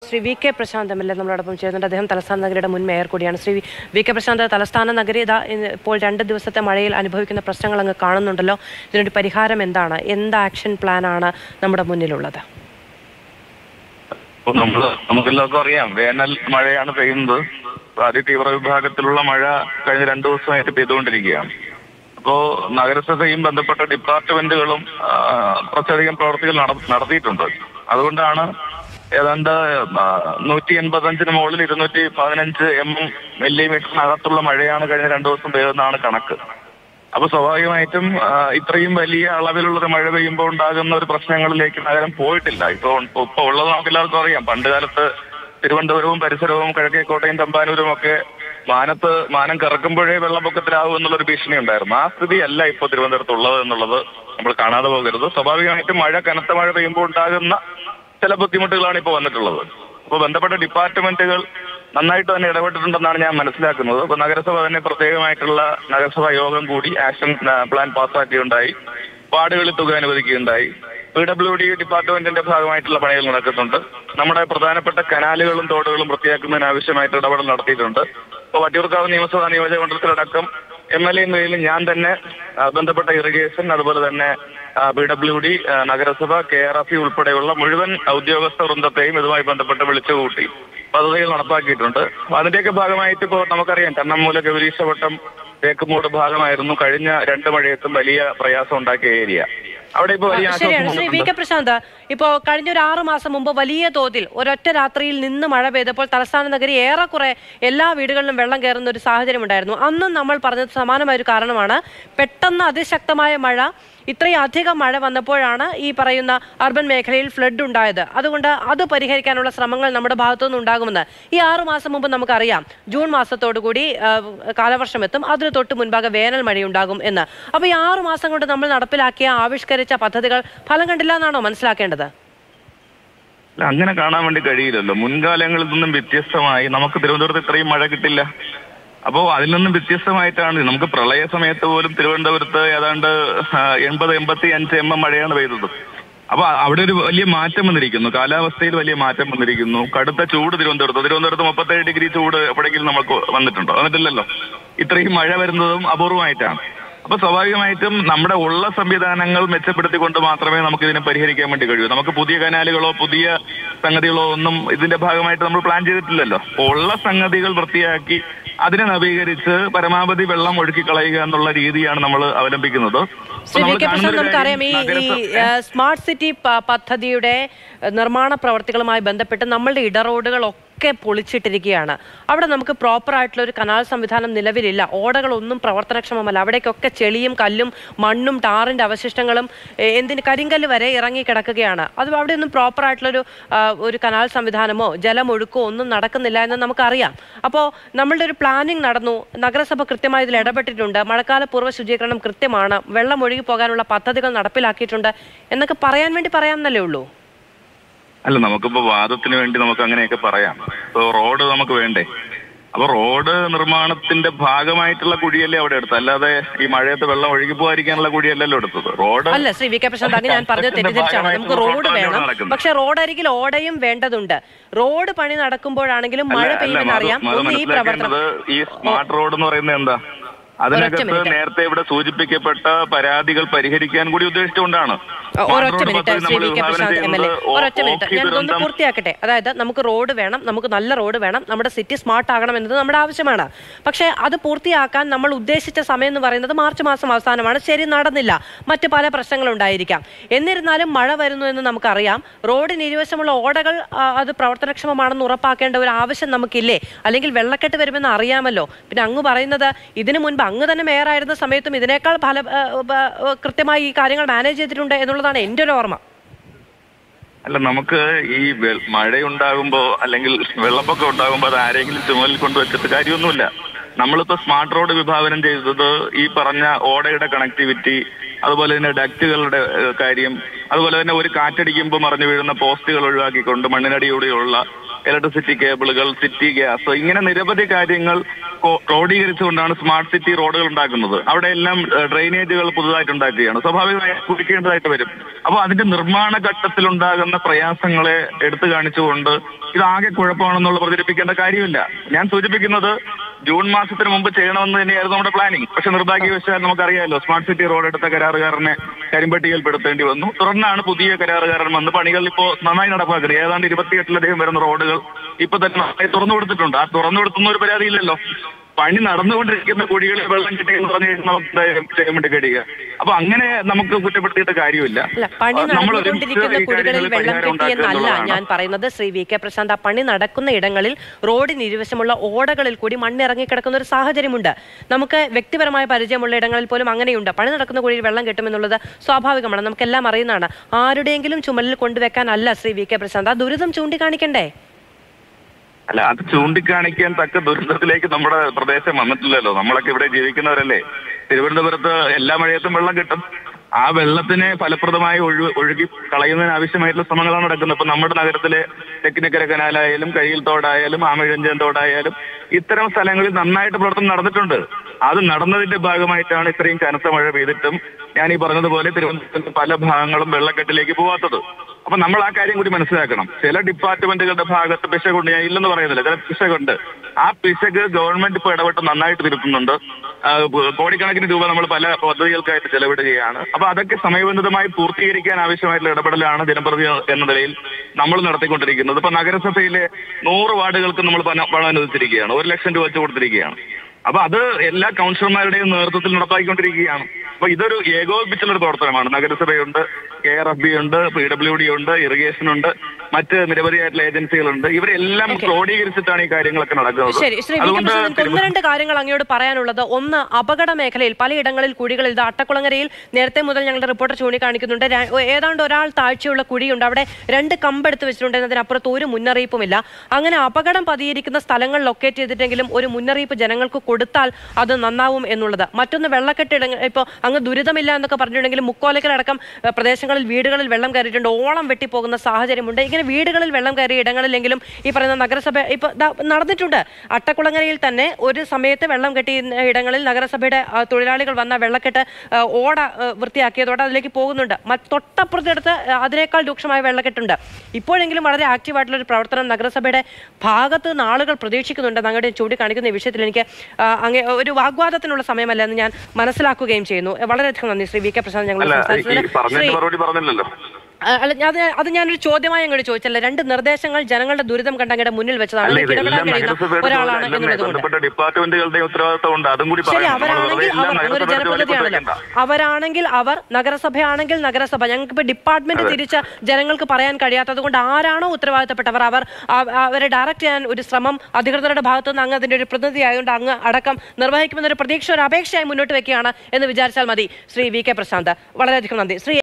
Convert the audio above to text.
Shri V K Prashanth M L A നമ്മളോടൊപ്പം ചേരുന്നുണ്ട് അദ്ദേഹം തലസ്ഥാന നഗരിയുടെ മുൻ മേയർ കൂടിയാണ് Shri V- V K Prashanth തലസ്ഥാന നഗരി ഇതാ ഇന്ന് ഇപ്പോൾ രണ്ട് ദിവസത്തെ മഴയിൽ അനുഭവിക്കുന്ന പ്രശ്നങ്ങൾ അങ്ങ് കാണുന്നുണ്ടല്ലോ ഇതിനൊരു പരിഹാരം എന്താണ് എന്ത് ആക്ഷൻ പ്ലാനാണ് നമ്മുടെ മുന്നിലുള്ളത് ഇപ്പൊ നമ്മള് നമുക്കെല്ലാവർക്കും അറിയാം വേനൽ മഴയാണ് പെയ്യുന്നത് അതിതീവ്ര വിഭാഗത്തിലുള്ള മഴ കഴിഞ്ഞ രണ്ടു ദിവസമായിട്ട് പെയ്തുകൊണ്ടിരിക്കുകയാണ് അപ്പോ നഗരസഭയും ബന്ധപ്പെട്ട ഡിപ്പാർട്ട്മെന്റുകളും ആ, കുറച്ചധികം പ്രവർത്തികൾ നട- നടത്തിയിട്ടുണ്ട് അതുകൊണ്ടാണ് ഏതാണ്ട് നൂറ്റി എൺപത്തഞ്ചിന് മുകളിൽ ഇരുന്നൂറ്റി പതിനഞ്ച് എം എം മില്ലിമീറ്ററിനകത്തുള്ള മഴയാണ് കഴിഞ്ഞ രണ്ടു ദിവസം പെയ്യുന്നതാണ് കണക്ക് അപ്പൊ സ്വാഭാവികമായിട്ടും ആ, ഇത്രയും വലിയ അളവിലുള്ള ഒരു മഴ പെയ്യുമ്പോൾ ഉണ്ടാകുന്ന ഒരു പ്രശ്നങ്ങളിലേക്ക് നഗരം പോയിട്ടില്ല ഇപ്പൊ ഇപ്പൊ ഉള്ളത് നമുക്ക് എല്ലാവർക്കും അറിയാം പണ്ട് കാലത്ത് തിരുവനന്തപുരവും പരിസരവും കിഴക്കേക്കോട്ടയും തമ്പാനൂരും ഒക്കെ മാനത്ത് മാനം കറക്കുമ്പോഴേ വെള്ളപ്പൊക്കത്തിലാവും എന്നുള്ളൊരു ഭീഷണി ഉണ്ടായിരുന്നു ആ സ്ഥിതിയല്ല ഇപ്പൊ തിരുവനന്തപുരത്ത് ഉള്ളത് എന്നുള്ളത് നമ്മൾ കാണാതെ പോകരുത് സ്വാഭാവികമായിട്ടും മഴ കനത്ത മഴ പെയ്യുമ്പോൾ ഉണ്ടാകുന്ന ചില ബുദ്ധിമുട്ടുകളാണ് ഇപ്പോൾ വന്നിട്ടുള്ളത് അപ്പൊ ബന്ധപ്പെട്ട ഡിപ്പാർട്ട്മെന്റുകൾ നന്നായിട്ട് തന്നെ ഇടപെട്ടിട്ടുണ്ടെന്നാണ് ഞാൻ മനസ്സിലാക്കുന്നത് അപ്പൊ നഗരസഭ തന്നെ പ്രത്യേകമായിട്ടുള്ള നഗരസഭാ യോഗം കൂടി ആക്ഷൻ ആ, പ്ലാൻ പാസ്സാക്കിയുണ്ടായി വാർഡുകളിൽ തുക അനുവദിക്കുകയുണ്ടായി പി ഡബ്ല്യു ഡി ഡിപ്പാർട്ട്മെന്റിന്റെ ഭാഗമായിട്ടുള്ള പണികൾ നടക്കുന്നുണ്ട് നമ്മുടെ പ്രധാനപ്പെട്ട കനാലുകളും തോടുകളും വൃത്തിയാക്കുന്നതിന് ആവശ്യമായിട്ട് ഇടപെടൽ നടത്തിയിട്ടുണ്ട് ഇപ്പൊ വട്ടിയൂർക്കാവ് നിയമസഭാ നിയോജക മണ്ഡലത്തിലടക്കം എം എൽ എ നിലയിൽ ഞാൻ തന്നെ ആ, ബന്ധപ്പെട്ട ഇറിഗേഷൻ അതുപോലെ തന്നെ പി ഡബ്ല്യു ഡി നഗരസഭ കെ ആർ എഫ് ഉൾപ്പെടെയുള്ള മുഴുവൻ ഉദ്യോഗസ്ഥ വൃന്ദത്തെയും ഇതുമായി ബന്ധപ്പെട്ട് വിളിച്ചുകൂട്ടി പദ്ധതികൾ നടപ്പാക്കിയിട്ടുണ്ട് അപ്പൊ അതിന്റെയൊക്കെ ഭാഗമായിട്ട് ഇപ്പോൾ നമുക്കറിയാം കണ്ണമ്മൂല ഗൗരീശവട്ടം തേക്കുമൂട് ഭാഗമായിരുന്നു കഴിഞ്ഞ രണ്ട് മഴയത്തും വലിയ പ്രയാസം ഉണ്ടാക്കിയ ഏരിയ അവിടെ ഇപ്പോൾ വലിയ ആശ്വാസം ശരിയാണ് ശ്രീ വി വന്നിട്ടുണ്ട് കെ പ്രശാന്ത് ഇപ്പോ കഴിഞ്ഞ ഒരു ആറ് മാസം മുമ്പ് വലിയ തോതിൽ ഒരൊറ്റ രാത്രിയിൽ നിന്ന് മഴ പെയ്തപ്പോൾ തലസ്ഥാന നഗരി ഏറെക്കുറെ എല്ലാ വീടുകളിലും വെള്ളം കയറുന്ന ഒരു സാഹചര്യം ഉണ്ടായിരുന്നു അന്നും നമ്മൾ പറഞ്ഞത് സമാനമായ ഒരു കാരണമാണ് പെട്ടെന്ന് അതിശക്തമായ മഴ ഇത്രയും അധികം മഴ വന്നപ്പോഴാണ് ഈ പറയുന്ന അർബൻ മേഖലയിൽ ഫ്ലഡ് ഉണ്ടായത് അതുകൊണ്ട് അത് പരിഹരിക്കാനുള്ള ശ്രമങ്ങൾ നമ്മുടെ ഭാഗത്തുനിന്ന് ഉണ്ടാകുമെന്ന് ഈ ആറു മാസം മുമ്പ് നമുക്കറിയാം ജൂൺ മാസത്തോടു കൂടി ആ, കാലവർഷം എത്തും അതിന് തൊട്ട് മുൻപാകെ വേനൽ മഴയുണ്ടാകും എന്ന് അപ്പൊ ഈ ആറു മാസം കൊണ്ട് നമ്മൾ നടപ്പിലാക്കിയ ആവിഷ്കരിച്ച പദ്ധതികൾ ഫലം കണ്ടില്ല എന്നാണോ മനസ്സിലാക്കേണ്ടത് അല്ല, അങ്ങനെ കാണാൻ വേണ്ടി കഴിയില്ലല്ലോ മുൻകാലങ്ങളിൽ നിന്നും വ്യത്യസ്തമായി നമുക്ക് തിരുവനന്തപുരത്ത് ഇത്രയും മഴ കിട്ടില്ല അപ്പോ അതിൽ നിന്നും വ്യത്യസ്തമായിട്ടാണ് നമുക്ക് പ്രളയ സമയത്ത് പോലും തിരുവനന്തപുരത്ത് ഏതാണ്ട് ആ, എൺപത് എൺപത്തി അഞ്ച് എം എം മഴയാണ് പെയ്തത് അപ്പൊ അവിടെ ഒരു വലിയ മാറ്റം വന്നിരിക്കുന്നു കാലാവസ്ഥയിൽ വലിയ മാറ്റം വന്നിരിക്കുന്നു കടുത്ത ചൂട് തിരുവനന്തപുരത്ത് തിരുവനന്തപുരത്ത് മുപ്പത്തേഴ് ഡിഗ്രി ചൂട് എപ്പോഴെങ്കിലും നമുക്ക് വന്നിട്ടുണ്ടോ വന്നിട്ടില്ലല്ലോ ഇത്രയും മഴ വരുന്നതും അപൂർവമായിട്ടാണ് അപ്പൊ സ്വാഭാവികമായിട്ടും നമ്മുടെ ഉള്ള സംവിധാനങ്ങൾ മെച്ചപ്പെടുത്തിക്കൊണ്ട് മാത്രമേ നമുക്ക് ഇതിനെ പരിഹരിക്കാൻ വേണ്ടി കഴിയൂ നമുക്ക് പുതിയ കനാലുകളോ പുതിയ സംഗതികളോ ഒന്നും ഇതിന്റെ ഭാഗമായിട്ട് നമ്മൾ പ്ലാൻ ചെയ്തിട്ടില്ലല്ലോ അപ്പൊ ഉള്ള സംഗതികൾ വൃത്തിയാക്കി അതിനെ നവീകരിച്ച് പരമാവധി വെള്ളം ഒഴുക്കി കളയുക എന്നുള്ള രീതിയാണ് നമ്മൾ അവലംബിക്കുന്നത് അപ്പൊ ശ്രീ വി നമ്മൾ കെ കാണുന്ന പ്രസാദ് ഒരു നമുക്കറിയാം ഈ കാര്യം ഈ നഗരസഭ- ആ, സ്മാർട്ട് സിറ്റി പ- പദ്ധതിയുടെ ആ, നിർമ്മാണ പ്രവർത്തികളുമായി ബന്ധപ്പെട്ട് നമ്മളുടെ ഇടറോഡുകളൊക്കെ പൊളിച്ചിട്ടിരിക്കുകയാണ് അവിടെ നമുക്ക് പ്രോപ്പർ ആയിട്ടുള്ള ഒരു കനാൽ സംവിധാനം നിലവിലില്ല ഓടകളൊന്നും പ്രവർത്തനക്ഷമമല്ല അവിടേക്കൊക്കെ ചെളിയും കല്ലും മണ്ണും ടാറിന്റെ അവശിഷ്ടങ്ങളും എ, എന്തിന് കരിങ്കല്ല് വരെ ഇറങ്ങി കിടക്കുകയാണ് അത് അവിടെ ഒന്നും പ്രോപ്പർ ആയിട്ടുള്ളൊരു ആ, ഒരു കനാൽ സംവിധാനമോ ജലമൊഴുക്കോ ഒന്നും നടക്കുന്നില്ല എന്ന് നമുക്കറിയാം അപ്പോൾ നമ്മളുടെ ഒരു പ്ലാനിങ് നടന്നു നഗരസഭ കൃത്യമായി ഇതിൽ ഇടപെട്ടിട്ടുണ്ട് മഴക്കാല പൂർവ്വ ശുചീകരണം കൃത്യമാണ് വെള്ളം ഒഴുകി പോകാനുള്ള പദ്ധതികൾ നടപ്പിലാക്കിയിട്ടുണ്ട് എന്നൊക്കെ പറയാൻ വേണ്ടി പറയാമെന്നല്ലേ ഉള്ളൂ അല്ല നമുക്കിപ്പോ വാദത്തിന് വേണ്ടി നമുക്ക് അങ്ങനെയൊക്കെ പറയാം ഇപ്പൊ റോഡ് നമുക്ക് വേണ്ടേ അപ്പൊ റോഡ് നിർമ്മാണത്തിന്റെ ഭാഗമായിട്ടുള്ള കുഴിയല്ലേ അവിടെ എടുത്തത് അല്ലാതെ ഈ മഴയത്ത് വെള്ളം ഒഴുകി പോകാതിരിക്കാനുള്ള കുഴിയല്ലല്ലോ എടുത്തത് റോഡ് അല്ല ശ്രീ വി കെ പ്രശാന്ത് അങ്ങ് ഞാൻ പറഞ്ഞത് തെറ്റിദ്ധരിച്ചാണ് നമുക്ക് റോഡ് വേണം പക്ഷെ റോഡരികിൽ ഓടയും വേണ്ടതുണ്ട് റോഡ് പണി നടക്കുമ്പോഴാണെങ്കിലും മഴ പെയ്യുമെന്ന് അറിയാം ഒന്ന് ഈ പ്രവർത്തനം ഈ സ്മാർട്ട് റോഡ് എന്ന് പറയുന്നത് എന്താ അതിനകത്ത് മിനിറ്റ്. നേരത്തെ ഇവിടെ സൂചിപ്പിക്കപ്പെട്ട പരാതികൾ പരിഹരിക്കാൻ കൂടി ഉദ്ദേശിച്ചുകൊണ്ടാണ് ഒ- സ്മാർട്ട് ഒരൊറ്റ റോഡ് മിനിറ്റ് പദ്ധതി ശ്രീ നമ്മൾ വി കെ വിഭാവനം പ്രശാന്ത് എം എൽ എ ചെയ്യുന്നത് ഒരൊറ്റ മിനിറ്റ് ഓഖി ഞാൻ ഇതൊന്ന് ദുരന്തം പൂർത്തിയാക്കട്ടെ അതായത് നമുക്ക് റോഡ് വേണം നമുക്ക് നല്ല റോഡ് വേണം നമ്മുടെ സിറ്റി സ്മാർട്ട് ആകണം എന്നത് നമ്മുടെ ആവശ്യമാണ് പക്ഷേ അത് പൂർത്തിയാക്കാൻ നമ്മൾ ഉദ്ദേശിച്ച സമയം എന്ന് പറയുന്നത് മാർച്ച് മാസം അവസാനമാണ് ശരി നടന്നില്ല മറ്റ് പല പ്രശ്നങ്ങളുണ്ടായിരിക്കാം എന്നിരുന്നാലും മഴ വരുന്നു എന്ന് നമുക്കറിയാം റോഡിന് ഇരുവശമുള്ള ഓടകൾ ആ, അത് പ്രവർത്തനക്ഷമമാണെന്ന് ഉറപ്പാക്കേണ്ട ഒരു ആവശ്യം നമുക്കില്ലേ അല്ലെങ്കിൽ വെള്ളക്കെട്ട് വരുമെന്ന് അറിയാമല്ലോ പിന്നെ അങ്ങ് പറയുന്നത് ഇതിനു മുൻപ് അങ്ങ് തന്നെ മേയറായിരുന്ന സമയത്തും ഇതിനേക്കാൾ ഫല ആ, ആ, കൃത്യമായി ഈ കാര്യങ്ങൾ മാനേജ് ചെയ്തിട്ടുണ്ട് എന്നുള്ളതാണ് എൻ്റെ ഒരു ഓർമ്മ അല്ല നമുക്ക് ഈ വെ- മഴയുണ്ടാകുമ്പോ അല്ലെങ്കിൽ വെള്ളപ്പൊക്കം ഉണ്ടാകുമ്പോ അത് ആരെങ്കിലും ചുമലിൽ കൊണ്ടുവച്ചിട്ട് കാര്യമൊന്നുമില്ല നമ്മളിപ്പോ സ്മാർട്ട് റോഡ് വിഭാവനം ചെയ്തത് ഈ പറഞ്ഞ ഓടയുടെ കണക്ടിവിറ്റി അതുപോലെ തന്നെ ഡക്റ്റുകളുടെ ഏഹ്, കാര്യം അതുപോലെ തന്നെ ഒരു കാറ്റടിക്കുമ്പോൾ മറിഞ്ഞു വീഴുന്ന പോസ്റ്റുകൾ ഒഴിവാക്കിക്കൊണ്ട് മണ്ണിനടിയോടെയുള്ള ഇലക്ട്രിസിറ്റി കേബിളുകൾ സിറ്റി ഗ്യാസ് ഇങ്ങനെ നിരവധി കാര്യങ്ങൾ കോ- ക്രോഡീകരിച്ചുകൊണ്ടാണ് സ്മാർട്ട് സിറ്റി റോഡുകൾ ഉണ്ടാക്കുന്നത് അവിടെ എല്ലാം ഏഹ്, ഡ്രെയിനേജുകൾ പുതുതായിട്ട് ഉണ്ടാക്കുകയാണ് സ്വാഭാവികമായി കുടിക്കേണ്ടതായിട്ട് വരും അപ്പോൾ അതിന്റെ നിർമ്മാണ ഘട്ടത്തിൽ ഉണ്ടാകുന്ന പ്രയാസങ്ങളെ എടുത്തു കാണിച്ചുകൊണ്ട് ഇതാകെ കുഴപ്പമാണെന്നുള്ള പ്രചരിപ്പിക്കേണ്ട കാര്യമില്ല ഞാൻ സൂചിപ്പിക്കുന്നത് ജൂൺ മാസത്തിന് മുമ്പ് ചെയ്യണമെന്ന് തന്നെയായിരുന്നു നമ്മുടെ പ്ലാനിങ് പക്ഷെ നിർഭാഗ്യവശാൽ നമുക്കറിയാമല്ലോ സ്മാർട്ട് സിറ്റി റോഡ് എടുത്ത കരാറുകാരനെ കരിമ്പട്ടികയിൽപ്പെടുത്തേണ്ടി വന്നു തുടർന്നാണ് പുതിയ കരാറുകാരൻ വന്ന് പണികൾ ഇപ്പോ നന്നായി നടപ്പാക്കുന്നത് ഏതാണ്ട് ഇരുപത്തിയെട്ടിലധികം വരുന്ന റോഡുകൾ ഇപ്പൊ തന്നെ നന്നായി തുറന്നു കൊടുത്തിട്ടുണ്ട് ആ തുറന്നു കൊടുത്തുന്ന ഒരു പരാതിയില്ലല്ലോ പണി നടന്നുകൊണ്ടിരിക്കുന്ന കുഴികളിൽ വെള്ളം കിട്ടിയെന്ന് പറഞ്ഞു കഴിഞ്ഞാൽ നമുക്ക് എന്താ ചെയ്യാൻ വേണ്ടി കഴിയുക അപ്പൊ അങ്ങനെ നമുക്ക് കുറ്റപ്പെടുത്തിയിട്ട് കാര്യമില്ല അല്ല പണി നമ്മൾ നടന്നുകൊണ്ടിരിക്കുന്ന ഒരുമിച്ച് ഈ കുഴികളിൽ കാര്യങ്ങളിൽ വെള്ളം പരിഹാരം ഉണ്ടാക്കുക കിട്ടിയെന്നല്ല എന്നുള്ളതാണ്. ഞാൻ പറയുന്നത് ശ്രീ വി കെ പ്രശാന്ത് ആ പണി നടക്കുന്ന ഇടങ്ങളിൽ റോഡിന് ഇരുവശമുള്ള ഓടകളിൽ കൂടി മണ്ണിറങ്ങി കിടക്കുന്ന ഒരു സാഹചര്യമുണ്ട് നമുക്ക് വ്യക്തിപരമായ പരിചയമുള്ള ഇടങ്ങളിൽ പോലും അങ്ങനെയുണ്ട് പണി നടക്കുന്ന കുഴിയിൽ വെള്ളം കിട്ടുമെന്നുള്ളത് സ്വാഭാവികമാണ് നമുക്കെല്ലാം അറിയുന്നതാണ് ആരുടെയെങ്കിലും ചുമലിൽ കൊണ്ടുവെക്കാനല്ല ശ്രീ വി കെ പ്രശാന്ത് ആ ദുരിതം ചൂണ്ടിക്കാണിക്കണ്ടേ അല്ല അത് ചൂണ്ടിക്കാണിക്കാൻ തക്ക ദുരന്തത്തിലേക്ക് നമ്മുടെ പ്രദേശം വന്നിട്ടില്ലല്ലോ നമ്മളൊക്കെ ഇവിടെ ജീവിക്കുന്നവരല്ലേ തിരുവനന്തപുരത്ത് എല്ലാ മഴയത്തും വെള്ളം കിട്ടും ആ വെള്ളത്തിനെ ഫലപ്രദമായി ഒഴു ഒഴുകി കളയുന്നതിന് ആവശ്യമായിട്ടുള്ള ശ്രമങ്ങളാണ് നടക്കുന്നത് ഇപ്പൊ നമ്മുടെ നഗരത്തിലെ തെക്കിനിക്കര കനാലായാലും കയ്യിൽ തോടായാലും ആമഴഞ്ചൻ തോടായാലും ഇത്തരം സ്ഥലങ്ങളിൽ നന്നായിട്ട് പ്രവർത്തനം നടന്നിട്ടുണ്ട് അത് നടന്നതിന്റെ ഭാഗമായിട്ടാണ് ഇത്രയും കനത്ത മഴ പെയ്തിട്ടും ഞാൻ ഈ പറഞ്ഞതുപോലെ തിരുവനന്തപുരത്ത് പല ഭാഗങ്ങളും വെള്ളക്കെട്ടിലേക്ക് പോവാത്തത് അപ്പൊ നമ്മൾ ആ കാര്യം കൂടി മനസ്സിലാക്കണം ചില ഡിപ്പാർട്ട്മെന്റുകളുടെ ഭാഗത്ത് പിശകുണ്ട് ഞാൻ ഇല്ലെന്ന് പറയുന്നില്ല ചില പിശകുണ്ട് ആ പിശക് ഗവൺമെന്റ് ഇപ്പൊ ഇടപെട്ട് നന്നായിട്ട് തിരുത്തുന്നുണ്ട് ആ, ബ- കോടിക്കണക്കിന് രൂപ നമ്മൾ പല പദ്ധതികൾക്കായിട്ട് ചെലവിടുകയാണ് അപ്പൊ അതൊക്കെ സമയബന്ധിതമായി പൂർത്തീകരിക്കാൻ ആവശ്യമായിട്ടുള്ള ഇടപെടലാണ് ജനപ്രതി എന്ന നിലയിൽ നമ്മൾ നടത്തിക്കൊണ്ടിരിക്കുന്നത് ഇപ്പൊ നഗരസഭയിലെ നൂറ് വാർഡുകൾക്ക് നമ്മൾ പണം പണം അനുവദിച്ചിരിക്കുകയാണ് ഒരു ലക്ഷം രൂപ വെച്ച് കൊടുത്തിരിക്കുകയാണ് അപ്പൊ അത് എല്ലാ കൗൺസിലർമാരുടെയും നേതൃത്വത്തിൽ നടപ്പാക്കിക്കൊണ്ടിരിക്കുകയാണ് അപ്പൊ ഇതൊരു ഏകോപിപ്പിച്ചുള്ള ഒരു പ്രവർത്തനമാണ് നഗരസഭയുണ്ട് കെ ആർ എഫ് ബി ഉണ്ട് പി ഡബ്ല്യു ഡി ഉണ്ട് ഇറിഗേഷൻ ഉണ്ട് മറ്റ് നിരവധിയായിട്ടുള്ള ഏജൻസികളുണ്ട് ഇവരെല്ലാം Okay. ക്രോഡീകരിച്ചിട്ടാണ് ഈ കാര്യങ്ങളൊക്കെ നടക്കുന്നത് ശരി ശ്രീ വി കെ അതുകൊണ്ട് പ്രസാദ് എനിക്ക് ഒന്ന് തിരുവ- രണ്ട് കാര്യങ്ങൾ അങ്ങയോട് പറയാനുള്ളത് ഒന്ന് അപകട മേഖലയിൽ പലയിടങ്ങളിൽ കുഴികളിൽ ഇത് അട്ടക്കുളങ്ങരയിൽ നേരത്തെ മുതൽ ഞങ്ങളുടെ റിപ്പോർട്ടർ ചൂണ്ടിക്കാണിക്കുന്നുണ്ട് ര- ഏതാണ്ട് ഒരാൾ താഴ്ചയുള്ള കുഴിയുണ്ട് അവിടെ രണ്ട് കമ്പെടുത്ത് വെച്ചിട്ടുണ്ട് എന്നതിനപ്പുറത്ത് ഒരു മുന്നറിയിപ്പുമില്ല അങ്ങനെ അപകടം പതിയിരിക്കുന്ന സ്ഥലങ്ങൾ ലൊക്കേറ്റ് ചെയ്തിട്ടെങ്കിലും ഒരു മുന്നറിയിപ്പ് ജനങ്ങൾക്ക് കൊടുത്താൽ അത് നന്നാവും എന്നുള്ളത് മറ്റൊന്ന് വെള്ളക്കെട്ട് ഇപ്പോൾ അങ്ങ് ദുരിതമില്ല എന്നൊക്കെ പറഞ്ഞിട്ടുണ്ടെങ്കിലും മുക്കോലക്കലടക്കം ഏഹ്, പ്രദേശങ്ങളിൽ വീടുകളിൽ വെള്ളം കയറിയിട്ടുണ്ട് ഓളം വെട്ടിപ്പോകുന്ന സാഹചര്യമുണ്ട് ഇങ്ങനെ വീടുകളിൽ വെള്ളം കയറിയ ഇടങ്ങളിലെങ്കിലും ഈ പറയുന്ന നഗരസഭ ഇപ്പൊ ദാ നടന്നിട്ടുണ്ട് അട്ടക്കുളങ്ങരയിൽ തന്നെ ഒരു സമയത്ത് വെള്ളം കെട്ടിയ ഇടങ്ങളിൽ നഗരസഭയുടെ ആ, തൊഴിലാളികൾ വന്ന വെള്ളക്കെട്ട് ആ, ഓട ആ, വൃത്തിയാക്കിയതോടെ അതിലേക്ക് പോകുന്നുണ്ട് മ- തൊട്ടപ്പുറത്തെടുത്ത് ആ, അതിനേക്കാൾ രൂക്ഷമായ വെള്ളക്കെട്ടുണ്ട് ഇപ്പോഴെങ്കിലും വളരെ ആക്റ്റീവായിട്ടുള്ള ഒരു പ്രവർത്തനം നഗരസഭയുടെ ഭാഗത്ത് നിന്ന് ആളുകൾ പ്രതീക്ഷിക്കുന്നുണ്ട് അങ്ങോട്ട് ചൂണ്ടിക്കാണിക്കുന്ന ഈ വിഷയത്തിൽ എനിക്ക് ആ, അങ്ങേ ഒരു വാഗ്വാദത്തിനുള്ള സമയമല്ല എന്ന് ഞാൻ മനസ്സിലാക്കുകയും ചെയ്യുന്നു വളരെയധികം നന്ദി ശ്രീ വി കെ പ്രസാദ് ഞങ്ങൾ അല്ല ഈ സംസാരിച്ചതിന് പറഞ്ഞതിന് ശ്രീ മറുപടി പറഞ്ഞില്ലല്ലോ ആ, അല്ല അത് അത് ഞാനൊരു ചോദ്യമായി അങ്ങോട്ട് ചോദിച്ചല്ല രണ്ട് നിർദ്ദേശങ്ങൾ ജനങ്ങളുടെ ദുരിതം കണ്ട അങ്ങയുടെ മുന്നിൽ വെച്ചതാണ് അല്ല അതിലേക്ക് ഇടപെടാൻ ഇതെല്ലാം കഴിയുന്ന നഗരസഭയുടെ ഒരാളാണ് ചുമതല അല്ലെന്നേ. എന്നുള്ളത് കൊണ്ട് ബന്ധപ്പെട്ട ഡിപ്പാർട്ട്മെന്റുകളുടെ ഉത്തരവാദിത്തം ഉണ്ട് അതും കൂടി ശരി പറയാം നമ്മൾ വെറുതെ അവരാണെങ്കിൽ എല്ലാം അവർ ഒരു നഗരസഭയുടെ ജനപ്രതിനിധിയാണല്ലോ ചുമതലയ്ക്ക് അവരാണെങ്കിൽ അവർ നഗരസഭയാണെങ്കിൽ നഗരസഭ ഞങ്ങൾക്ക് ഇപ്പൊ ഡിപ്പാർട്ട്മെന്റ് തിരിച്ച ജനങ്ങൾക്ക് പറയാൻ കഴിയാത്തത് കൊണ്ട് ആരാണോ ഉത്തരവാദിത്തപ്പെട്ടവർ അവർ അവ- അവരെ ഡയറക്റ്റ് ചെയ്യാൻ ഒരു ശ്രമം അധികൃതരുടെ ഭാഗത്തു നിന്ന് അങ്ങ് അതിന്റെ ഒരു പ്രതിനിധി ആയതുകൊണ്ട് അങ്ങ് അടക്കം നിർവഹിക്കുമെന്നൊരു പ്രതീക്ഷ ഒരു അപേക്ഷയായി മുന്നോട്ട് വെക്കുകയാണ് എന്ന് വിചാരിച്ചാൽ മതി ശ്രീ വി കെ പ്രശാന്ത് വളരെയധികം നന്ദി ശ്രീ